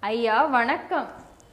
ஐயா வணக்கம்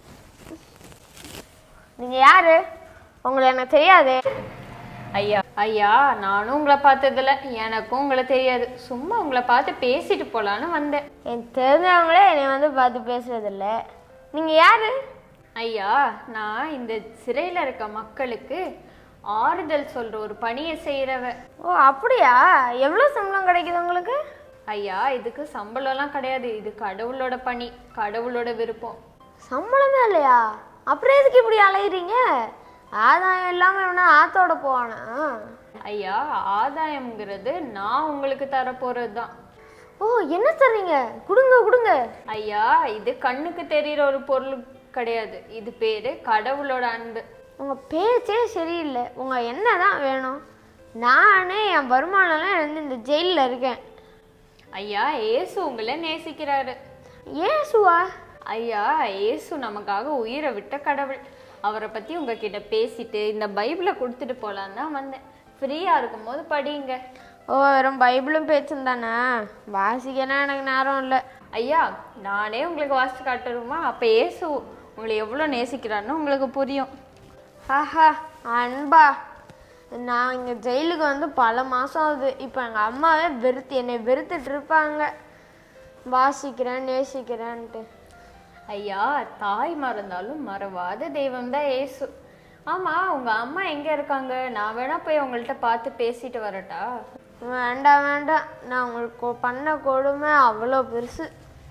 நீங்க யாரு உங்களை எனக்கு தெரியாது ஐயா ஐயா நானும் உங்களை பார்த்ததில்ல எனக்கும் உங்களை தெரியாது சும்மா உங்களை பார்த்து பேசிட்டு போலான்னு வந்தேன் எனக்கு தெரிஞ்சவங்களே என்னை வந்து பார்த்து பேசுறதில்ல நீங்க யாரு ஐயா நான் இந்த சிறையில் இருக்க மக்களுக்கு ஆறுதல் சொல்ற ஒரு பணியை செய்கிறவ ஓ அப்படியா எவ்வளோ சம்பளம் கிடைக்குது உங்களுக்கு ஐயா இதுக்கு சம்பளம்லாம் கிடையாது இது கடவுளோட பணி கடவுளோட விருப்பம் சம்பளமே இல்லையா அப்புறம் எதுக்கு இப்படி அலையுறீங்க ஆதாயம் இல்லாமல் வேணா ஆத்தோட போவானா ஐயா ஆதாயம்ங்கிறது நான் உங்களுக்கு தர போறது தான் ஓ என்ன தர்றீங்க கொடுங்க கொடுங்க ஐயா இது கண்ணுக்கு தெரியிற ஒரு பொருள் கிடையாது இது பேரு கடவுளோட அன்பு உங்க பேச்சே சரியில்லை உங்க என்ன தான் வேணும் நானே என் வருமானம்லாம் இருந்து இந்த ஜெயிலில் இருக்கேன் ஐயா இயேசு உங்களை நேசிக்கிறாரு ஏசுவா ஐயா இயேசு நமக்காக உயிரை விட்ட கடவுள் அவரை பத்தி உங்ககிட்ட பேசிட்டு இந்த பைபிளை கொடுத்துட்டு போலான்னு தான் வந்தேன் ஃப்ரீயா இருக்கும்போது படிங்க ஓ வெறும் பைபிளும் பேச்சும் தானே வாசிக்கலாம் எனக்கு நேரம் இல்லை ஐயா நானே உங்களுக்கு வாசிச்சு காட்டுருமா அப்ப இயேசு உங்களை எவ்வளவு நேசிக்கிறாருன்னு உங்களுக்கு புரியும் ஆஹா அன்பா நான் இங்கே ஜெயிலுக்கு வந்து பல மாதம் ஆகுது இப்போ எங்கள் அம்மாவே வெறுத்து என்னை வெறுத்துட்டு இருப்பாங்க வாசிக்கிறேன் நேசிக்கிறேன்ட்டு ஐயா தாய் மறந்தாலும் மறவாத தெய்வம் தான் இயேசு ஆமா உங்க அம்மா எங்க இருக்காங்க நான் வேணா போய் உங்கள்ட்ட பார்த்து பேசிட்டு வரட்டா வேண்டாம் வேண்டாம் நான் உங்களுக்கு கொ- பண்ண கொடுமை அவ்வளோ பெருசு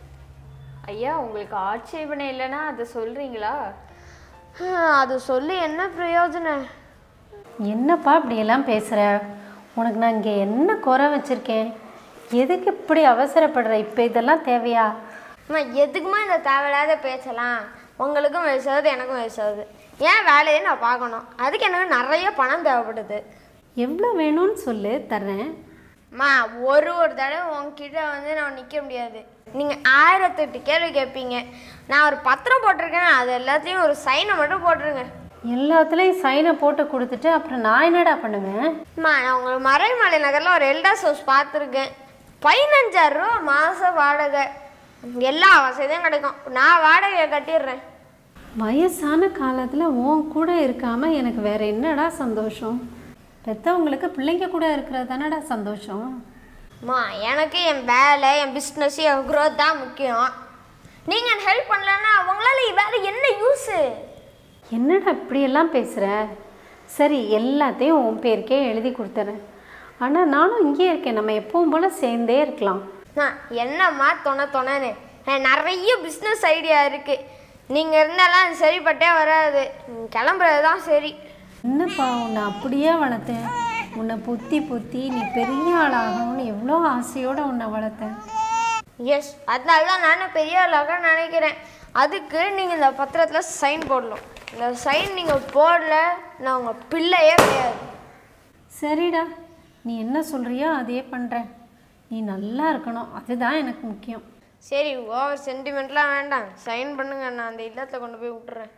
ஐயா உங்களுக்கு ஆட்சேபனை இல்லைன்னா அதை சொல்றீங்களா ஹம், அது சொல்லி என்ன பிரயோஜனம் என்னப்பா இப்படியெல்லாம் பேசுகிற உனக்கு நான் இங்கே என்ன குறை வச்சுருக்கேன் எதுக்கு இப்படி அவசரப்படுற இப்போ இதெல்லாம் தேவையா அம்மா எதுக்குமா இந்த தேவையில்லாத பேசலாம் உங்களுக்கும் வயசாகுது எனக்கும் வயசாகுது ஏன் வேலையை நான் பார்க்கணும் அதுக்கு எனக்கு நிறைய பணம் தேவைப்படுது எவ்வளோ வேணும்னு சொல்லு தர்றேன் அம்மா ஒரு ஒரு தடவை உங்ககிட்ட வந்து நான் நிற்க முடியாது நீங்கள் ஆயிரத்தெட்டு கேள்வி கேட்பீங்க நான் ஒரு பத்திரம் போட்டிருக்கேன் அது எல்லாத்தையும் ஒரு சைனை மட்டும் போட்டுருங்க எல்லாத்துலேயும் சைனை போட்டு கொடுத்துட்டு அப்புறம் நான் என்னடா பண்ணுவேன் அம்மா நான் உங்களுக்கு மறைமலை நகரில் ஒரு எல்டாஸ் ஹவுஸ் பார்த்துருக்கேன் பதினஞ்சாயிரம் ரூபா மாதம் வாடகை எல்லா வசதியும் கிடைக்கும் நான் வாடகையை கட்டிடுறேன் வயசான காலத்தில் உன் கூட இருக்காமல் எனக்கு வேற என்னடா சந்தோஷம் பெற்றவங்களுக்கு பிள்ளைங்க கூட இருக்கிறது தானடா சந்தோஷம் அம்மா எனக்கு என் வேலை என் பிஸ்னஸ் என் growth தான் முக்கியம் நீங்கள் எனக்கு ஹெல்ப் பண்ணலன்னா அவங்களால வேறு என்ன யூஸு என்னடா இப்படியெல்லாம் பேசுகிற சரி எல்லாத்தையும் உன் பேருக்கே எழுதி கொடுத்துறேன் ஆனால் நானும் இங்கேயே இருக்கேன் நம்ம எப்பவும் போல் சேர்ந்தே இருக்கலாம் நான் என்னம்மா தொண தொணன்னு எனக்கு நிறைய பிஸ்னஸ் ஐடியா இருக்குது நீங்கள் இருந்தாலாம் அது சரிப்பட்டே வராது நீங்க கிளம்புறது தான் சரி என்னப்பா உன்னை அப்படியே வளர்த்தேன் உன்னை புத்தி புத்தி நீ பெரிய ஆளாகணும்னு எவ்வளோ ஆசையோடு உன்னை வளர்த்தேன் எஸ் அதனால தான் நானும் பெரிய ஆளாக நினைக்கிறேன் அதுக்கு நீங்கள் இந்த பத்திரத்தில் சைன் போடணும் இந்த சைன் நீங்கள் போடல நான் உங்கள் பிள்ளையே கிடையாது சரிடா நீ என்ன சொல்கிறியோ அதே பண்ணுறேன் நீ நல்லா இருக்கணும் அதுதான் எனக்கு முக்கியம் சரி ஓவர் சென்டிமெண்ட்லாம் வேண்டாம் சைன் பண்ணுங்க நான் அந்த இல்லத்தில் கொண்டு போய் விட்டுறேன்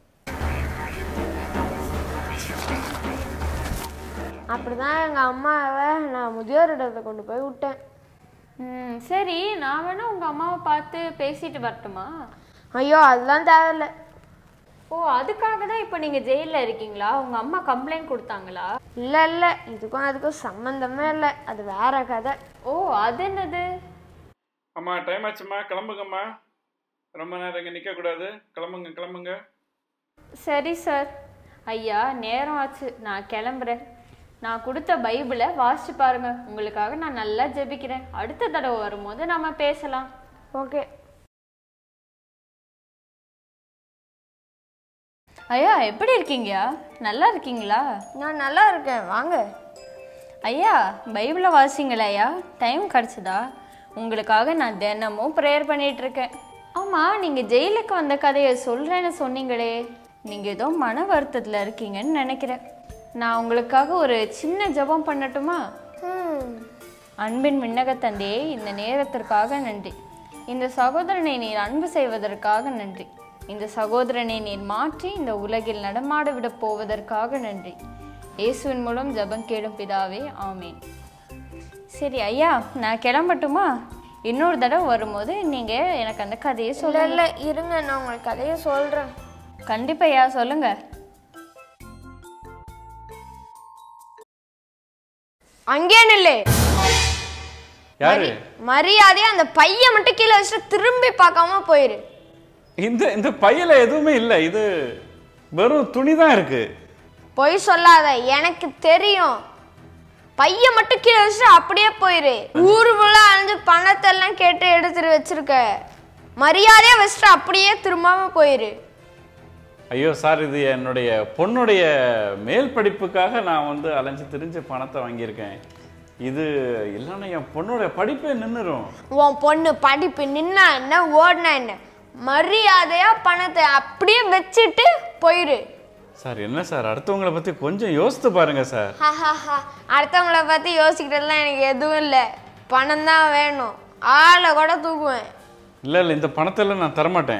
அப்படிதான் எங்கள் அம்மாவை நான் முதியோர் இடத்துல கொண்டு போய் விட்டேன் ம் சரி நான் வேணா உங்க அம்மாவை பார்த்து பேசிட்டு வரட்டுமா ஐயோ அதெல்லாம் தேவையில்ல ஓ அதுக்காக தான் இப்போ நீங்க ஜெயில்ல இருக்கீங்களா உங்க அம்மா கம்ப்ளைண்ட் கொடுத்தாங்களா இல்லை இல்லை இதுக்கும் அதுக்கும் சம்மந்தமே இல்லை அது வேற கதை ஓ அது என்னது அம்மா டைம் ஆச்சும்மா கிளம்புங்கம்மா ரொம்ப நேரம் இங்கே நிற்கக்கூடாது கிளம்புங்க கிளம்புங்க சரி சார் ஐயா நேரம் ஆச்சு நான் கிளம்புறேன் நான் கொடுத்த பைபிளை வாசிச்சு பாருங்க உங்களுக்காக நான் நல்லா ஜெபிக்கிறேன் அடுத்த தடவை வரும்போது நம்ம பேசலாம் ஓகே ஐயா எப்படி இருக்கீங்கயா நல்லா இருக்கீங்களா நான் நல்லா இருக்கேன் வாங்க ஐயா பைபிளை வாசிங்களா ஐயா டைம் கிடச்சிதா உங்களுக்காக நான் தினமும் ப்ரேயர் பண்ணிட்டு இருக்கேன் ஆமாம் நீங்கள் ஜெயிலுக்கு வந்த கதையை சொல்கிறேன்னு சொன்னீங்களே நீங்கள் ஏதோ மன வருத்தத்தில் இருக்கீங்கன்னு நினைக்கிறேன் நான் உங்களுக்காக ஒரு சின்ன ஜெபம் பண்ணட்டுமா ம் அன்பின் விண்ணக தந்தையே இந்த நேரத்திற்காக நன்றி இந்த சகோதரனை நீர் அன்பு செய்வதற்காக நன்றி இந்த சகோதரனை நீர் மாற்றி இந்த உலகில் நடமாட விடப் போவதற்காக நன்றி இயேசுவின் மூலம் ஜெபம் கேளும் பிதாவே ஆமேன் சரி ஐயா நான் கிளம்பட்டுமா இன்னொரு தடவை வரும்போது நீங்கள் எனக்கு அந்த கதையை இல்லை சொல்லுங்க இல்லை இருங்க நான் உங்களுக்கு கதையை சொல்கிறேன் கண்டிப்பாக ஐயா சொல்லுங்க அங்கே நில்லு யாரு மரியாதையா அந்த பையன் மட்டும் கீழே வச்சுட்டு திரும்பி பார்க்காம போயிரு இந்த இந்த பையில எதுவுமே இல்லை இது வெறும் துணி தான் இருக்கு பொய் சொல்லாத எனக்கு தெரியும் பையன் மட்டும் கீழே வச்சுட்டு அப்படியே போயிரு ஊரு ஃபுல்லாக அழிஞ்சு பணத்தை எல்லாம் கேட்டு எடுத்துட்டு வச்சிருக்க மரியாதையா வச்சுட்டு அப்படியே திரும்பாம போயிரு ஐயோ சார் இது என்னுடைய பொண்ணுடைய மேல் படிப்புக்காக நான் வந்து அலைஞ்சு திரிஞ்சு பணத்தை வாங்கியிருக்கேன் இது இல்லைன்னா என் பொண்ணுடைய படிப்பே நின்றுரும் உன் பொண்ணு படிப்பு நின்னா என்ன ஓடினா என்ன மரியாதையா பணத்தை அப்படியே வச்சுட்டு போயிரு சார் என்ன சார் அடுத்தவங்களை பற்றி கொஞ்சம் யோசித்து பாருங்க சார் ஹஹஹா. அடுத்தவங்கள பத்தி யோசிக்கிறதுலாம் எனக்கு எதுவும் இல்லை பணம் தான் வேணும் ஆளை கூட தூக்குவேன் இல்லை இல்லை இந்த பணத்தெல்லாம் நான் தரமாட்டேன்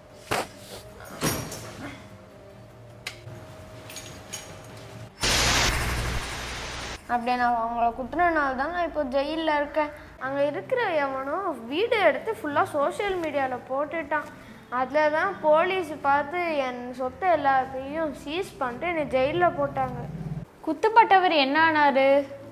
அப்படியே நான் அவங்கள குத்துனனால தான் நான் இப்போ ஜெயிலில் இருக்கேன் அங்கே இருக்கிற எவனோ வீடு எடுத்து ஃபுல்லாக சோஷியல் மீடியாவில் போட்டுட்டான் அதில் தான் போலீஸ் பார்த்து என் சொத்தை எல்லாத்தையும் சீஸ் பண்ணிட்டு என்னை ஜெயிலில் போட்டாங்க குத்துப்பட்டவர் என்ன ஆனாரு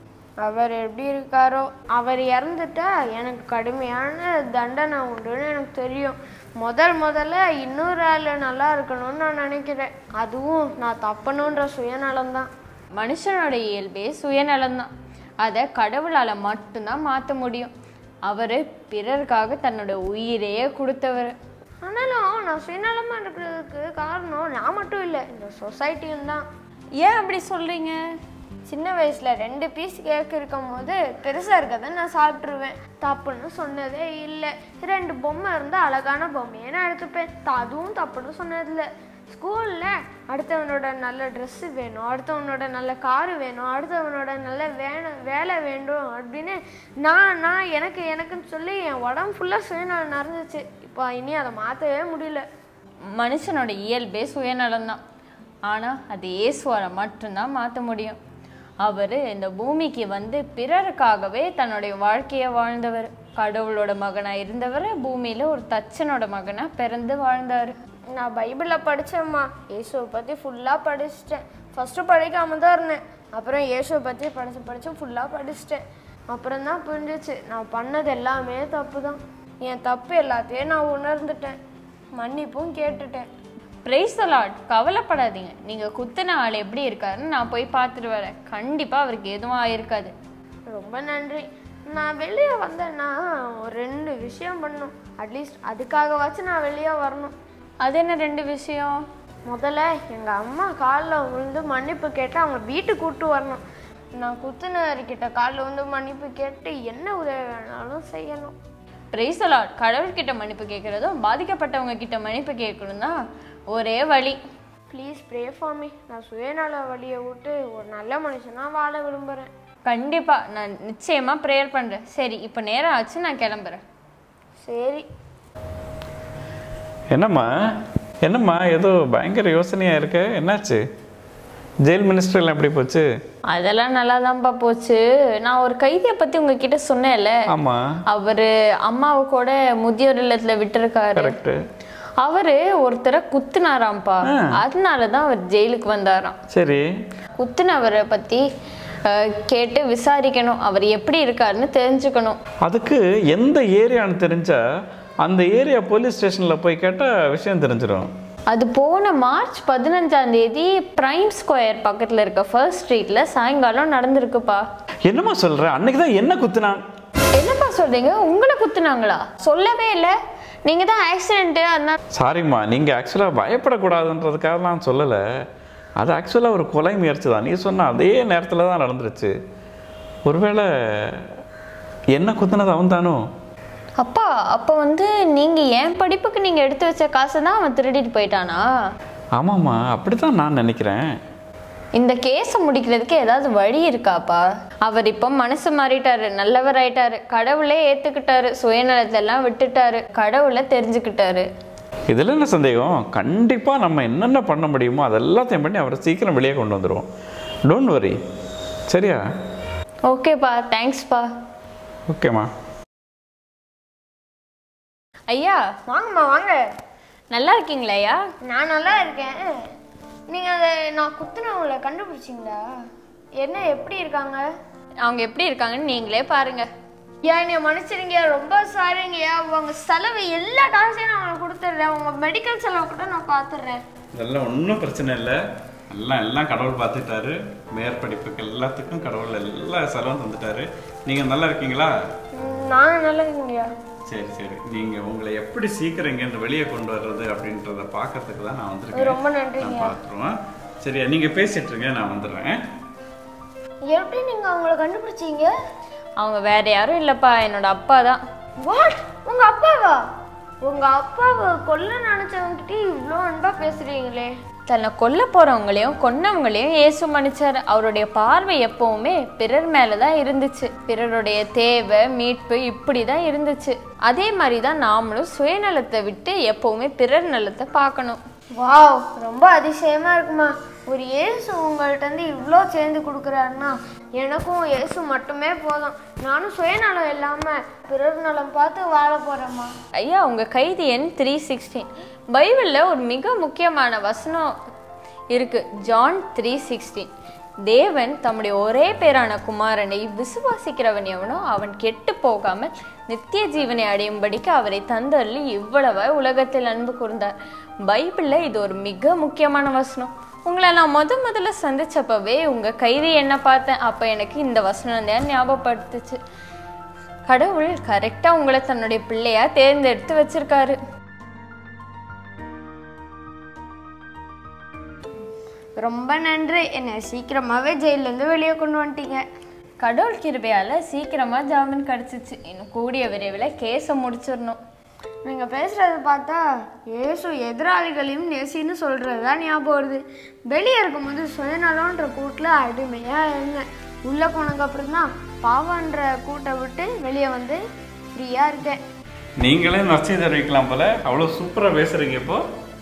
அவர் எப்படி இருக்காரோ அவர் இறந்துட்டா எனக்கு கடுமையான தண்டனை உண்டுன்னு எனக்கு தெரியும் முதல் முதல்ல இன்னொரு ஆள் நல்லா இருக்கணும்னு நான் நினைக்கிறேன் அதுவும் நான் தப்பணுன்ற சுயநலம்தான் மனுஷனோட இயல்பே சுயநலம்தான் அதை கடவுளால் மட்டும்தான் மாற்ற முடியும் அவர் பிறருக்காக தன்னோட உயிரையே கொடுத்தவர் ஆனாலும் நான் சுயநலமாக இருக்கிறதுக்கு காரணம் நான் மட்டும் இல்லை இந்த சொசைட்டியும் தான் ஏன் அப்படி சொல்கிறீங்க சின்ன வயசுல ரெண்டு பீஸ் கேக் இருக்கும் போது பெருசா இருக்கதை நான் சாப்பிட்ருவேன் தப்புன்னு சொன்னதே இல்லை ரெண்டு பொம்மை இருந்தால் அழகான பொம்மையை நான் எடுத்துப்பேன் த- அதுவும் தப்புன்னு சொன்னதில்ல ஸ்கூல்ல அடுத்தவனோட நல்ல ட்ரெஸ்ஸு வேணும் அடுத்தவனோட நல்ல காரு வேணும் அடுத்தவனோட நல்ல வேணும் வேலை வேண்டும் அப்படின்னு நான் நான் எனக்கு எனக்குன்னு சொல்லி என் உடம்பு ஃபுல்லாக சுயநலம் நடந்துச்சு இப்போ இனி அதை மாற்றவே முடியல மனுஷனோட இயல்பே சுயநலம்தான் ஆனால் அது இயேசுவால மட்டும்தான் மாற்ற முடியும் அவர் இந்த பூமிக்கு வந்து பிறருக்காகவே தன்னுடைய வாழ்க்கையை வாழ்ந்தவர் கடவுளோட மகனாக இருந்தவர் பூமியில் ஒரு தச்சனோட மகனாக பிறந்து வாழ்ந்தார் நான் பைபிளில் படித்தேம்மா இயேசுவை பற்றி ஃபுல்லாக படிச்சிட்டேன் ஃபஸ்ட்டு படிக்காம தான் இருந்தேன் அப்புறம் இயேசுவை பற்றி படித்து படித்து ஃபுல்லாக படிச்சிட்டேன் அப்புறம் தான் புரிஞ்சிச்சு நான் பண்ணது எல்லாமே தப்பு தான் என் தப்பு எல்லாத்தையும் நான் உணர்ந்துட்டேன் மன்னிப்பும் கேட்டுட்டேன் பிரைஸ் லார்ட் கவலைப்படாதீங்க நீங்கள் குத்தின ஆள் எப்படி இருக்காருன்னு நான் போய் பார்த்துட்டு வரேன் கண்டிப்பாக அவருக்கு எதுவும் ஆயிருக்காது ரொம்ப நன்றி நான் வெளியே வந்தேன்னா ஒரு ரெண்டு விஷயம் பண்ணணும் அட்லீஸ்ட் அதுக்காகவாச்சும் நான் வெளியே வரணும் அது என்ன ரெண்டு விஷயம் முதல்ல எங்கள் அம்மா காலில் விழுந்து மன்னிப்பு கேட்டு அவங்க வீட்டுக்கு கூப்பிட்டு வரணும் நான் குத்துனர்கிட்ட காலில் விழுந்து மன்னிப்பு கேட்டு என்ன உதவி வேணாலும் செய்யணும் பிரைஸ் லார்ட் கடவுள்கிட்ட மன்னிப்பு கேட்குறதும் பாதிக்கப்பட்டவங்க கிட்ட மன்னிப்பு கேட்கணும் தான் ஒரே வழி ப்ளீஸ் ப்ரே ஃபார் மீ நான் சுயநல வழியை விட்டு ஒரு நல்ல மனுஷனாக வாழ விரும்புகிறேன் கண்டிப்பாக நான் நிச்சயமாக ப்ரேயர் பண்ணுறேன் சரி இப்போ நேரம் ஆச்சு நான் கிளம்புறேன் சரி என்னம்மா என்னம்மா ஏதோ பயங்கர யோசனையாக இருக்கு என்னாச்சு ஜெயில் மினிஸ்டர்லாம் எப்படி போச்சு அதெல்லாம் நல்லா தான்ப்பா போச்சு நான் ஒரு கைதியை பற்றி உங்ககிட்ட சொன்னேன்ல ஆமாம் அவர் அம்மாவை கூட முதியோர் இல்லத்துல விட்டுருக்காரு கரெக்டு அவரு ஒருத்தரை குத்துனாராம்ப்பா அதனால தான் அவர் ஜெயிலுக்கு வந்தாராம் சரி குத்துனவரை பற்றி அஹ், கேட்டு விசாரிக்கணும் அவர் எப்படி இருக்காருன்னு தெரிஞ்சுக்கணும் அதுக்கு எந்த ஏரியான்னு தெரிஞ்சா அந்த ஏரியா போலீஸ் ஸ்டேஷனில் போய் கேட்டால் விஷயம் தெரிஞ்சிடும் அது போன மார்ச் பதினஞ்சாம் தேதி பிரைம் ஸ்கொயர் பக்கத்தில் இருக்க ஃபர்ஸ்ட் ஸ்ட்ரீட்ல சாயங்காலம் நடந்திருக்குப்பா என்னம்மா சொல்கிற அன்னைக்கு தான் என்ன குத்துனான் என்னப்பா சொல்றீங்க உங்களை குத்துனாங்களா சொல்லவே இல்லை நீங்க தான் ஆக்சிடென்ட் அதனால சாரிம்மா நீங்கள் ஆக்சுவலாக பயப்படக்கூடாதுன்றதுக்காக நான் சொல்லலை அது ஆக்சுவலாக ஒரு கொலை முயற்சி தான் நீ சொன்ன அதே நேரத்தில் தான் நடந்துருச்சு ஒருவேளை என்ன குத்துனது அவன் தானோ அப்பா அப்போ வந்து நீங்க என் படிப்புக்கு நீங்க எடுத்து வச்ச காசை தான் அவன் திருடிட்டு போயிட்டானா ஆமாம்மா அப்படி தான் நான் நினைக்கிறேன் இந்த கேஸை முடிக்கிறதுக்கு ஏதாவது வழி இருக்காப்பா அவர் இப்போ மனசு மாறிட்டாரு நல்லவர் ஆயிட்டாரு கடவுளே ஏத்துக்கிட்டாரு சுயநலத்தை எல்லாம் விட்டுட்டாரு கடவுளை தெரிஞ்சுக்கிட்டாரு இதில் என்ன சந்தேகம் கண்டிப்பாக நம்ம என்னென்ன பண்ண முடியுமோ அதெல்லாத்தையும் பண்ணி அவரை சீக்கிரம் வெளியே கொண்டு வந்துடுவோம் டோன்ட் வரி சரியா ஓகேப்பா தேங்க்ஸ்ப்பா ஓகேம்மா ஐயா வாங்கம்மா வாங்க நல்லா இருக்கீங்களா ஐயா நான் நல்லா இருக்கேன் நீங்கள் அதை நான் குத்துனவங்கள கண்டுபிடிச்சிங்களா என்ன எப்படி இருக்காங்க அவங்க எப்படி இருக்காங்கன்னு நீங்களே பாருங்க ஏன் என்னை மன்னிச்சிருங்க ரொம்ப சாரிங்கய்யா உங்க செலவு எல்லா காசையும் நான் உங்களுக்கு கொடுத்துட்றேன் உங்க மெடிக்கல் செலவு கூட நான் பார்த்துடுறேன் இதெல்லாம் ஒன்றும் பிரச்சனை இல்லை எல்லாம் எல்லாம் கடவுள் பார்த்துட்டாரு மேற்படிப்புக்கு எல்லாத்துக்கும் கடவுள் எல்லா செலவும் தந்துட்டாரு நீங்கள் நல்லா இருக்கீங்களா நாங்கள் நல்லா இருக்கீங்கய்யா சரி சரி நீங்கள் உங்களை எப்படி சீக்கிரம் இங்கேருந்து வெளியே கொண்டு வர்றது அப்படின்றத பார்க்கறதுக்கு தான் நான் வந்திருக்கேன் ரொம்ப நன்றிங்க. நான் பார்த்துருவேன் சரியா நீங்கள் பேசிட்டு இருங்க நான் வந்துடுறேன் எப்படி நீங்கள் அவங்கள கண்டுபிடிச்சீங்க அவங்க வேற யாரும் இல்லைப்பா என்னோட அப்பா தான் வாட் உங்க அப்பாவா உங்க அப்பாவை கொல்ல நினைச்சவங்கிட்ட இவ்வளோ அன்பா பேசுறீங்களே தன்னை கொல்ல போறவங்களையும் கொன்னவங்களையும் இயேசு மன்னிச்சார் அவருடைய பார்வை எப்பவுமே பிறர் மேல தான் இருந்துச்சு பிறருடைய தேவை மீட்பு இப்படி தான் இருந்துச்சு அதே மாதிரி தான் நாமளும் சுயநலத்தை விட்டு எப்பவுமே பிறர் நலத்தை பார்க்கணும் வாவ் ரொம்ப அதிசயமா இருக்குமா ஒரு இயேசு உங்கள்ட்ட இருந்து இவ்வளோ சேர்ந்து கொடுக்குறாருன்னா எனக்கும் இயேசு மட்டுமே போதும் நானும் சுயநலம் இல்லாம பிறர் நலம் பார்த்து வாழ போறேம்மா ஐயா உங்க கைது எண் த்ரீ சிக்ஸ்டீன் பைபிளில் ஒரு மிக முக்கியமான வசனம் இருக்கு ஜான் த்ரீ சிக்ஸ்டீன் தேவன் தம்முடைய ஒரே பேரான குமாரனை விசுவாசிக்கிறவன் எவனோ அவன் கெட்டு போகாமல் நித்திய ஜீவனை அடையும்படிக்கு அவரை தந்தள்ளி இவ்வளவாய் உலகத்தில் அன்பு கூர்ந்தார் பைபிளில் இது ஒரு மிக முக்கியமான வசனம் உங்களை நான் முத முதல்ல சந்திச்சப்பவே உங்க கைதி என்ன பார்த்தேன் அப்போ எனக்கு இந்த வசனம் தான் ஞாபகப்படுத்துச்சு கடவுள் கரெக்டா உங்களை தன்னுடைய பிள்ளையா தேர்ந்தெடுத்து வச்சிருக்காரு ரொம்ப நன்றி என்னை சீக்கிரமாவே ஜெயிலேருந்து வெளியே கொண்டு வந்துட்டீங்க கடவுள் கிருபையால சீக்கிரமா ஜாமீன் கிடைச்சிச்சு இன்னும் கூடிய விரைவில் கேஸை முடிச்சிடணும் நீங்க பேசுறத பார்த்தா இயேசு எதிராளிகளையும் நேசின்னு சொல்றது தான் ஞாபகம் வருது வெளியே இருக்கும்போது சுயநலன்ற கூட்டில் அடிமையா இருந்தேன் உள்ள போனதுக்கு அப்புறம் தான் பாவன்ற கூட்டை விட்டு வெளியே வந்து ஃப்ரீயா இருக்கேன் நீங்களே நர்சரி தெரிவிக்கலாம் போல அவ்வளோ சூப்பராக பேசுகிறீங்க இப்போ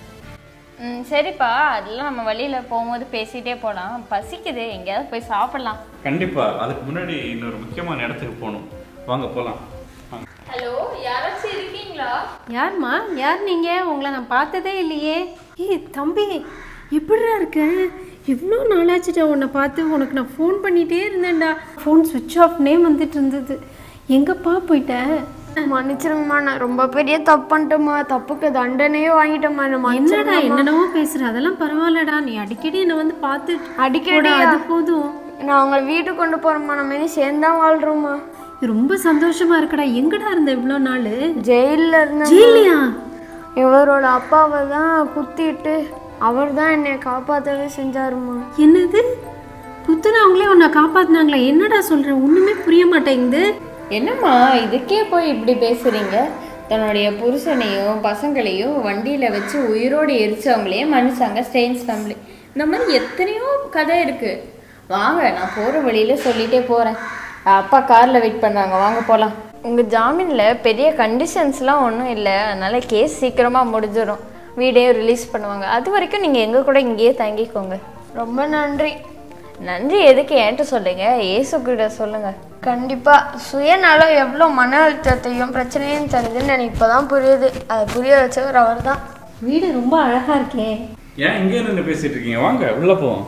ம் சரிப்பா அதெல்லாம் நம்ம வழியில போகும்போது பேசிட்டே போலாம் பசிக்குது எங்கேயாவது போய் சாப்பிடலாம் கண்டிப்பாக அதுக்கு முன்னாடி இன்னொரு முக்கியமான இடத்துக்கு போகணும் வாங்க போகலாம் வாங்க ஹலோ யாராச்சும் இருக்கீங்களா யார்மா யார் நீங்கள் உங்களை நான் பார்த்ததே இல்லையே ஏய் தம்பி எப்படிடா இருக்க எவ்வளோ நாளாச்சுடா உன்னை பார்த்து உனக்கு நான் ஃபோன் பண்ணிகிட்டே இருந்தேன்டா ஃபோன் சுவிட்ச் ஆஃப்னே வந்துட்டு இருந்தது எங்கப்பா போயிட்ட மன்னிச்சிருங்கம்மா நான் ரொம்ப பெரிய தப்பு பண்ணிட்டேம்மா தப்புக்கு தண்டனையே வாங்கிட்டேம்மா என்ன என்னடா மன்னிச்சிருங்கம்மா. என்னென்னவோ பேசுற அதெல்லாம் பரவாயில்லடா நீ அடிக்கடி என்னை வந்து பார்த்து அடிக்கடி போடா, அது போதும் நான் உங்களை வீட்டுக்கு கொண்டு போறேம்மா நம்ம இனி சேர்ந்து தான் வாழ்றோம்மா ரொம்ப சந்தோஷமா இருக்குடா எங்கடா இருந்த இவ்வளோ நாள் ஜெயிலில் இருந்தேன் ஜெயிலியா இவரோட அப்பாவை தான் குத்திட்டு அவர் தான் என்னை காப்பாற்றவே செஞ்சாருமா என்னது குத்துனவங்களே உன்னை காப்பாத்துனாங்களா என்னடா சொல்ற ஒண்ணுமே புரிய மாட்டேங்குது என்னம்மா இதுக்கே போய் இப்படி பேசுறீங்க தன்னுடைய புருஷனையும் பசங்களையும் வண்டியில வச்சு உயிரோடு எரிச்சவங்களையும் மன்னிச்சாங்க ஸ்டெயின்ஸ் ஃபேமிலி இந்த மாதிரி எத்தனையோ கதை இருக்கு வாங்க நான் போற வழியில சொல்லிட்டே போறேன் அப்பா கார்ல வெயிட் பண்றாங்க வாங்க போலாம் உங்க ஜாமீன்ல பெரிய கண்டிஷன்ஸ்லாம் ஒன்றும் இல்லை அதனால கேஸ் சீக்கிரமா முடிஞ்சிடும் வீடையும் ரிலீஸ் பண்ணுவாங்க அது வரைக்கும் நீங்க எங்க கூட இங்கேயே தங்கிக்கோங்க ரொம்ப நன்றி நன்றி எதுக்கு என்கிட்ட சொல்லுங்க ஏசு கிட்ட சொல்லுங்க கண்டிப்பா சுயநலம் எவ்வளோ மன அழுத்தத்தையும் பிரச்சனையும் தருதுன்னு எனக்கு இப்போதான் புரியுது அதை புரிய வச்சவர் அவர் தான் வீடு ரொம்ப அழகா இருக்கே ஏன் இங்கே நின்று பேசிட்டு இருக்கீங்க வாங்க உள்ளே போவோம்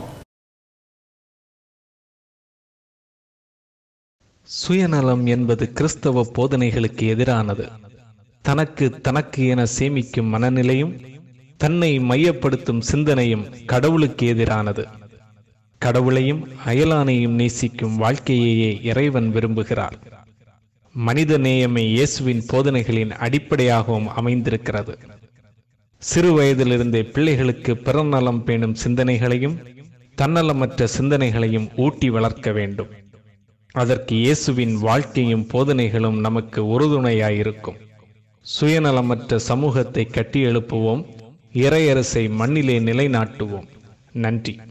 சுயநலம் என்பது கிறிஸ்தவ போதனைகளுக்கு எதிரானது தனக்கு தனக்கு என சேமிக்கும் மனநிலையும் தன்னை மையப்படுத்தும் சிந்தனையும் கடவுளுக்கு எதிரானது கடவுளையும் அயலானையும் நேசிக்கும் வாழ்க்கையையே இறைவன் விரும்புகிறார் மனித நேயமே இயேசுவின் போதனைகளின் அடிப்படையாகவும் அமைந்திருக்கிறது சிறு வயதிலிருந்தே பிள்ளைகளுக்கு பிறநலம் பேணும் சிந்தனைகளையும் தன்னலமற்ற சிந்தனைகளையும் ஊட்டி வளர்க்க வேண்டும் அதற்கு இயேசுவின் வாழ்க்கையும் போதனைகளும் நமக்கு உறுதுணையாயிருக்கும் சுயநலமற்ற சமூகத்தை கட்டியெழுப்புவோம் இறையரசை மண்ணிலே நிலைநாட்டுவோம் நன்றி